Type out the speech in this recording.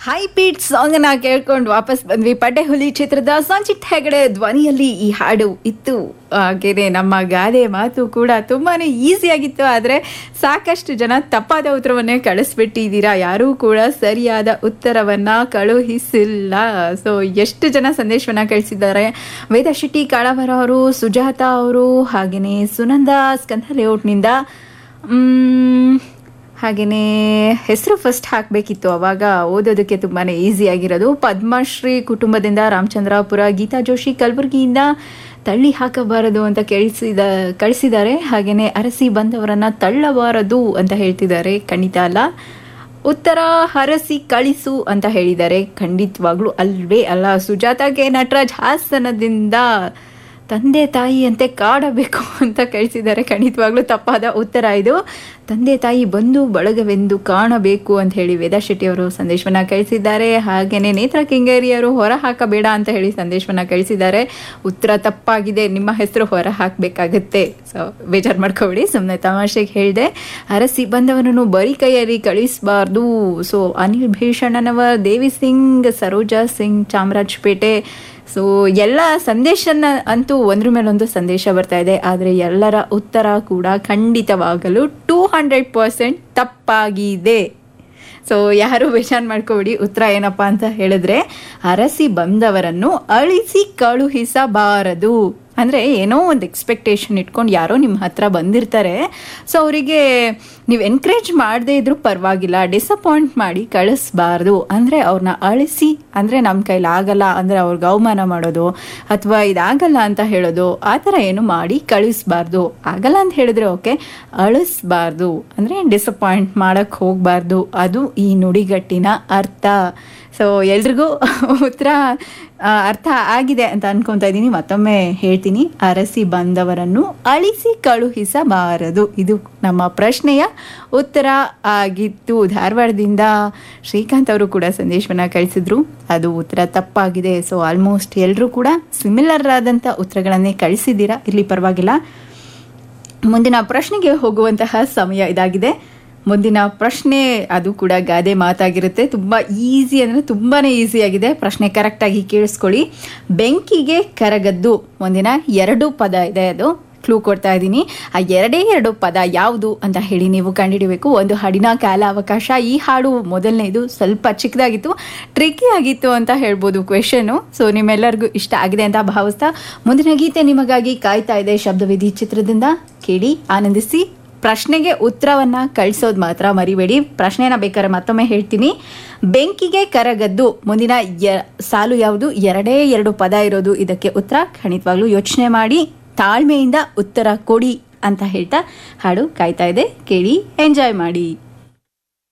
high feet song ನ ಕೇಳ್ಕೊಂಡು ವಾಪಸ್ ಬಂದ್ವಿ ಪಡ್ಡೆ ಹುಲಿ ಚಿತ್ರದ ಸಂಚಿತ್ ಹೆಗಡೆ ಧ್ವನಿಯಲ್ಲಿ ಈ ಹಾಡು ಇತ್ತು ಹಾಗೇನೆ ನಮ್ಮ ಗಾದೆ ಮಾತು ಕೂಡ ತುಂಬಾನೇ ಈಸಿ ಆಗಿತ್ತು ಆದರೆ ಸಾಕಷ್ಟು ಜನ ತಪ್ಪಾದ ಉತ್ತರವನ್ನೇ ಕಳಿಸ್ಬಿಟ್ಟಿದ್ದೀರಾ ಯಾರೂ ಕೂಡ ಸರಿಯಾದ ಉತ್ತರವನ್ನ ಕಳುಹಿಸಿಲ್ಲ ಸೊ ಎಷ್ಟು ಜನ ಸಂದೇಶವನ್ನ ಕಳಿಸಿದ್ದಾರೆ ವೇದ ಶೆಟ್ಟಿ ಕಾಳವರ ಅವರು ಸುಜಾತ ಅವರು ಹಾಗೆಯೇ ಸುನಂದ ಸ್ಕಂಧ ಲೇಔಟ್ನಿಂದ ಮ್, ಹಾಗೆಯೇ ಹೆಸರು ಫಸ್ಟ್ ಹಾಕಬೇಕಿತ್ತು ಅವಾಗ ಓದೋದಕ್ಕೆ ತುಂಬಾ ಈಸಿ ಆಗಿರೋದು ಪದ್ಮಶ್ರೀ ಕುಟುಂಬದಿಂದ ರಾಮಚಂದ್ರಾಪುರ ಗೀತಾ ಜೋಶಿ ಕಲಬುರಗಿಯಿಂದ ತಳ್ಳಿ ಹಾಕಬಾರದು ಅಂತ ಕೇಳಿಸಿದ ಕಳಿಸಿದ್ದಾರೆ ಹಾಗೆಯೇ ಅರಸಿ ಬಂದವರನ್ನ ತಳ್ಳಬಾರದು ಅಂತ ಹೇಳ್ತಿದ್ದಾರೆ ಖಂಡಿತ ಅಲ್ಲ ಉತ್ತರ ಹರಸಿ ಕಳಿಸು ಅಂತ ಹೇಳಿದ್ದಾರೆ ಖಂಡಿತವಾಗ್ಲೂ ಅಲ್ವೇ ಅಲ್ಲ ಸುಜಾತ ಕೆ ನಟರಾಜ್ ಹಾಸನದಿಂದ ತಂದೆ ತಾಯಿಯಂತೆ ಕಾಡಬೇಕು ಅಂತ ಕಳಿಸಿದ್ದಾರೆ ಖಂಡಿತವಾಗ್ಲೂ ತಪ್ಪಾದ ಉತ್ತರ ಇದು ತಂದೆ ತಾಯಿ ಬಂದು ಬಳಗವೆಂದು ಕಾಣಬೇಕು ಅಂತ ಹೇಳಿ ವೇದಾ ಶೆಟ್ಟಿ ಅವರು ಸಂದೇಶವನ್ನ ಕಳಿಸಿದ್ದಾರೆ ಹಾಗೇನೆ ನೇತ್ರ ಕೆಂಗೇರಿಯವರು ಹೊರ ಹಾಕಬೇಡ ಅಂತ ಹೇಳಿ ಸಂದೇಶವನ್ನ ಕಳಿಸಿದ್ದಾರೆ ಉತ್ತರ ತಪ್ಪಾಗಿದೆ ನಿಮ್ಮ ಹೆಸರು ಹೊರ ಹಾಕಬೇಕಾಗತ್ತೆ ಸೊ ಬೇಜಾರು ಮಾಡ್ಕೋಬೇಡಿ ಸುಮ್ಮನೆ ತಮಾಷೆಗೆ ಹೇಳಿದೆ ಅರಸಿ ಬಂದವನನ್ನು ಬರೀ ಕೈಯಲ್ಲಿ ಕಳಿಸಬಾರ್ದು ಸೊ ಅನಿಲ್ ಭೀಷಣನವರ್ ದೇವಿ ಸಿಂಗ್ ಸರೋಜಾ ಸಿಂಗ್ ಚಾಮರಾಜಪೇಟೆ ಸೊ ಎಲ್ಲ ಸಂದೇಶನ ಅಂತೂ ಒಂದ್ರ ಮೇಲೊಂದು ಸಂದೇಶ ಬರ್ತಾ ಇದೆ ಆದರೆ ಎಲ್ಲರ ಉತ್ತರ ಕೂಡ ಖಂಡಿತವಾಗಲು ಟೂ ಹಂಡ್ರೆಡ್ ಪರ್ಸೆಂಟ್ ತಪ್ಪಾಗಿದೆ ಸೊ ಯಾರು ಬೇಜಾರು ಮಾಡ್ಕೋಬೇಡಿ ಉತ್ತರ ಏನಪ್ಪ ಅಂತ ಹೇಳಿದ್ರೆ ಅರಸಿ ಬಂದವರನ್ನು ಅಳಿಸಿ ಕಳುಹಿಸಬಾರದು ಅಂದರೆ ಏನೋ ಒಂದು ಎಕ್ಸ್ಪೆಕ್ಟೇಷನ್ ಇಟ್ಕೊಂಡು ಯಾರೋ ನಿಮ್ಮ ಹತ್ರ ಬಂದಿರ್ತಾರೆ ಸೊ ಅವರಿಗೆ ನೀವು ಎನ್ಕರೇಜ್ ಮಾಡದೇ ಇದ್ರೂ ಪರವಾಗಿಲ್ಲ ಡಿಸಪಾಯಿಂಟ್ ಮಾಡಿ ಕಳಿಸ್ಬಾರ್ದು ಅಂದರೆ ಅವ್ರನ್ನ ಅಳಿಸಿ ಅಂದರೆ ನಮ್ಮ ಕೈಲಿ ಆಗಲ್ಲ ಅಂದರೆ ಅವ್ರಿಗೆ ಅವಮಾನ ಮಾಡೋದು ಅಥವಾ ಇದಾಗಲ್ಲ ಅಂತ ಹೇಳೋದು ಆ ಥರ ಏನು ಮಾಡಿ ಕಳಿಸ್ಬಾರ್ದು ಆಗಲ್ಲ ಅಂತ ಹೇಳಿದ್ರೆ ಓಕೆ ಅಳಿಸ್ಬಾರ್ದು ಅಂದರೆ ಡಿಸಪಾಯಿಂಟ್ ಮಾಡೋಕ್ಕೆ ಹೋಗಬಾರ್ದು ಅದು ಈ ನುಡಿಗಟ್ಟಿನ ಅರ್ಥ ಸೊ ಎಲ್ರಿಗೂ ಉತ್ತರ ಆ, ಅರ್ಥ ಆಗಿದೆ ಅಂತ ಅನ್ಕೊಂತ ಇದ್ದೀನಿ ಮತ್ತೊಮ್ಮೆ ಹೇಳ್ತೀನಿ ಅರಸಿ ಬಂದವರನ್ನು ಅಳಿಸಿ ಕಳುಹಿಸಬಾರದು ಇದು ನಮ್ಮ ಪ್ರಶ್ನೆಯ ಉತ್ತರ ಆಗಿತ್ತು ಧಾರವಾಡದಿಂದ ಶ್ರೀಕಾಂತ್ ಅವರು ಕೂಡ ಸಂದೇಶವನ್ನ ಕಳಿಸಿದ್ರು ಅದು ಉತ್ತರ ತಪ್ಪಾಗಿದೆ ಸೊ ಆಲ್ಮೋಸ್ಟ್ ಎಲ್ಲರೂ ಕೂಡ ಸಿಮಿಲರ್ ಆದಂಥ ಉತ್ತರಗಳನ್ನೇ ಕಳಿಸಿದ್ದೀರಾ ಇಲ್ಲಿ ಪರವಾಗಿಲ್ಲ ಮುಂದಿನ ಪ್ರಶ್ನೆಗೆ ಹೋಗುವಂತಹ ಸಮಯ ಇದಾಗಿದೆ ಮುಂದಿನ ಪ್ರಶ್ನೆ ಅದು ಕೂಡ ಗಾದೆ ಮಾತಾಗಿರುತ್ತೆ ತುಂಬ ಈಸಿ ಅಂದರೆ ತುಂಬಾ ಈಸಿ ಆಗಿದೆ ಪ್ರಶ್ನೆ ಕರೆಕ್ಟಾಗಿ ಕೇಳಿಸ್ಕೊಳ್ಳಿ ಬೆಂಕಿಗೆ ಕರಗದ್ದು ಮುಂದಿನ ಎರಡು ಪದ ಇದೆ ಅದು ಕ್ಲೂ ಕೊಡ್ತಾ ಇದ್ದೀನಿ ಆ ಎರಡೇ ಎರಡು ಪದ ಯಾವುದು ಅಂತ ಹೇಳಿ ನೀವು ಕಂಡುಹಿಡಿಬೇಕು ಒಂದು ಹಾಡಿನ ಕಾಲ ಅವಕಾಶ ಈ ಹಾಡು ಮೊದಲನೇದು ಸ್ವಲ್ಪ ಚಿಕ್ಕದಾಗಿತ್ತು ಟ್ರಿಕಿ ಆಗಿತ್ತು ಅಂತ ಹೇಳ್ಬೋದು ಕ್ವೆಶನು ಸೊ ನಿಮ್ಮೆಲ್ಲರಿಗೂ ಇಷ್ಟ ಆಗಿದೆ ಅಂತ ಭಾವಿಸ್ತಾ ಮುಂದಿನ ಗೀತೆ ನಿಮಗಾಗಿ ಕಾಯ್ತಾ ಇದೆ ಶಬ್ದವಿಧಿ ಚಿತ್ರದಿಂದ ಕೇಳಿ ಆನಂದಿಸಿ ಪ್ರಶ್ನೆಗೆ ಉತ್ತರವನ್ನ ಕಳಿಸೋದು ಮಾತ್ರ ಮರಿಬೇಡಿ ಪ್ರಶ್ನೆನ ಬೇಕಾದ್ರೆ ಮತ್ತೊಮ್ಮೆ ಹೇಳ್ತೀನಿ ಬೆಂಕಿಗೆ ಕರಗದ್ದು ಮುಂದಿನ ಯ- ಸಾಲು ಯಾವುದು ಎರಡೇ ಎರಡು ಪದ ಇರೋದು ಇದಕ್ಕೆ ಉತ್ತರ ಖಂಡಿತವಾಗ್ಲೂ ಯೋಚನೆ ಮಾಡಿ ತಾಳ್ಮೆಯಿಂದ ಉತ್ತರ ಕೊಡಿ ಅಂತ ಹೇಳ್ತಾ ಹಾಡು ಕಾಯ್ತಾ ಇದೆ ಕೇಳಿ ಎಂಜಾಯ್ ಮಾಡಿ